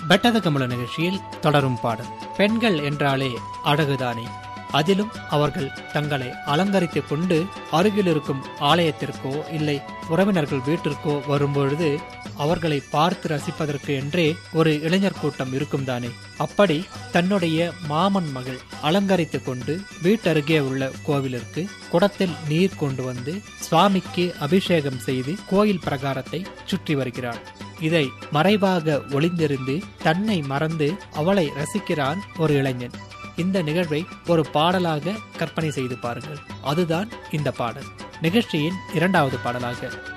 பெட்டத கமல நிகழ்ச்சியில் தொடரும் பாடல் பெண்கள் என்றாலே அழகுதானே அதிலும் அவர்கள் தங்களை அலங்கரித்துக் கொண்டு அருகில் இருக்கும் ஆலயத்திற்கோ இல்லை உறவினர்கள் வீட்டிற்கோ வரும்பொழுது அவர்களை பார்த்து ரசிப்பதற்கு என்றே ஒரு இளைஞர் கூட்டம் இருக்கும் தானே அப்படி தன்னுடைய மாமன் மகள் அலங்கரித்துக் கொண்டு வீட்டருகே உள்ள கோவிலிற்கு குடத்தில் நீர் கொண்டு வந்து சுவாமிக்கு அபிஷேகம் செய்து கோயில் பிரகாரத்தை சுற்றி வருகிறாள் இதை மறைவாக ஒளிந்திருந்து தன்னை மறந்து அவளை ரசிக்கிறான் ஒரு இளைஞன் இந்த நிகழ்வை ஒரு பாடலாக கற்பனை செய்து பாருங்கள் அதுதான் இந்த பாடல் நிகழ்ச்சியின் இரண்டாவது பாடலாக